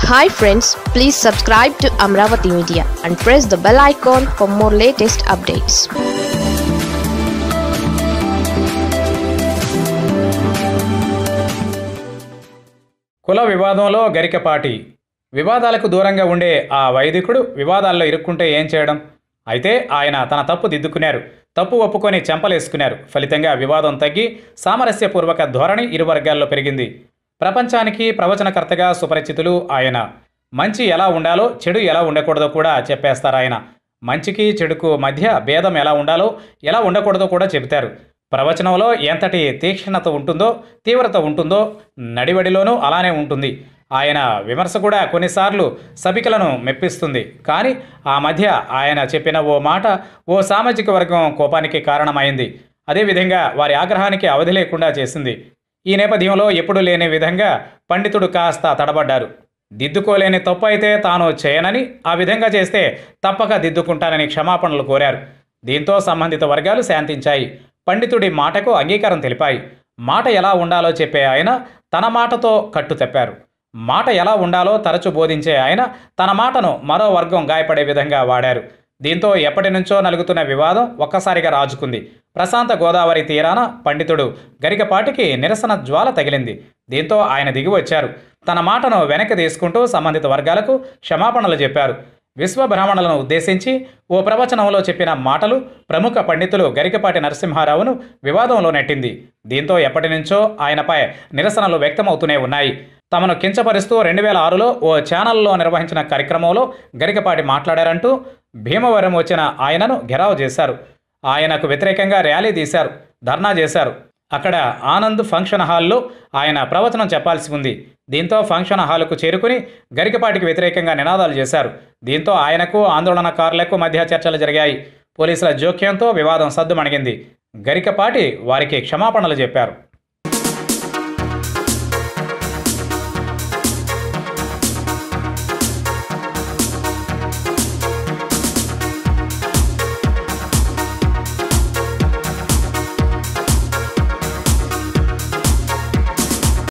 hi friends please subscribe to Amaravati media and press the bell icon for more latest updates కుల వివాదంలో గరికపాటి వివాదాలకు దూరంగా ఉండే ఆ వైదికుడు వివాదాల్లో ఇరుక్కుంటే ఏం చేయడం అయితే ఆయన తన తప్పు దిద్దుకున్నారు తప్పు ఒప్పుకొని చెంపలేసుకున్నారు ఫలితంగా వివాదం తగ్గి సామరస్యపూర్వక ధోరణి ఇరు వర్గాల్లో పెరిగింది ప్రపంచానికి ప్రవచనకర్తగా సుపరిచితులు ఆయన మంచి ఎలా ఉండాలో చెడు ఎలా ఉండకూడదో కూడా చెప్పేస్తారు ఆయన మంచికి చెడుకు మధ్య భేదం ఎలా ఉండాలో ఎలా ఉండకూడదో కూడా చెబుతారు ప్రవచనంలో ఎంతటి తీక్షణత ఉంటుందో తీవ్రత ఉంటుందో నడివడిలోనూ అలానే ఉంటుంది ఆయన విమర్శ కూడా కొన్నిసార్లు సభికలను మెప్పిస్తుంది కానీ ఆ మధ్య ఆయన చెప్పిన ఓ మాట ఓ సామాజిక వర్గం కోపానికి కారణమైంది అదేవిధంగా వారి ఆగ్రహానికి అవధి లేకుండా చేసింది ఈ నేపథ్యంలో ఎప్పుడూ లేని విధంగా పండితుడు కాస్త తడబడ్డారు దిద్దుకోలేని తప్పు అయితే తాను చేయనని ఆ విధంగా చేస్తే తప్పక దిద్దుకుంటానని క్షమాపణలు కోరారు దీంతో సంబంధిత వర్గాలు శాంతించాయి పండితుడి మాటకు అంగీకారం తెలిపాయి మాట ఎలా ఉండాలో చెప్పే ఆయన తన మాటతో కట్టు తెప్పారు మాట ఎలా ఉండాలో తరచు బోధించే ఆయన తన మాటను మరో వర్గం గాయపడే విధంగా వాడారు దీంతో ఎప్పటి నుంచో నలుగుతున్న వివాదం ఒక్కసారిగా రాజుకుంది ప్రశాంత గోదావరి తీరాన పండితుడు గరికపాటికి నిరసన జ్వాల తగిలింది దీంతో ఆయన దిగి వచ్చారు తన మాటను వెనక్కి తీసుకుంటూ సంబంధిత వర్గాలకు క్షమాపణలు చెప్పారు విశ్వ బ్రాహ్మణులను ఉద్దేశించి ఓ ప్రవచనంలో చెప్పిన మాటలు ప్రముఖ పండితులు గరికపాటి నరసింహారావును వివాదంలో నెట్టింది దీంతో ఎప్పటి నుంచో ఆయనపై నిరసనలు వ్యక్తమవుతూనే ఉన్నాయి తమను కించపరుస్తూ రెండు వేల ఆరులో ఓ ఛానల్లో నిర్వహించిన కార్యక్రమంలో గరికపాటి మాట్లాడారంటూ భీమవరం వచ్చిన ఆయనను ఘెరావు చేశారు ఆయనకు వ్యతిరేకంగా ర్యాలీ తీశారు ధర్నా చేశారు అక్కడ ఆనంద్ ఫంక్షన్ హాల్లో ఆయన ప్రవచనం చెప్పాల్సి ఉంది దీంతో ఫంక్షన్ హాలుకు చేరుకుని గరికపాటికి వ్యతిరేకంగా నినాదాలు చేశారు దీంతో ఆయనకు ఆందోళనకారులకు మధ్య చర్చలు జరిగాయి పోలీసుల జోక్యంతో వివాదం సద్దుమణిగింది గరికపాటి వారికి క్షమాపణలు చెప్పారు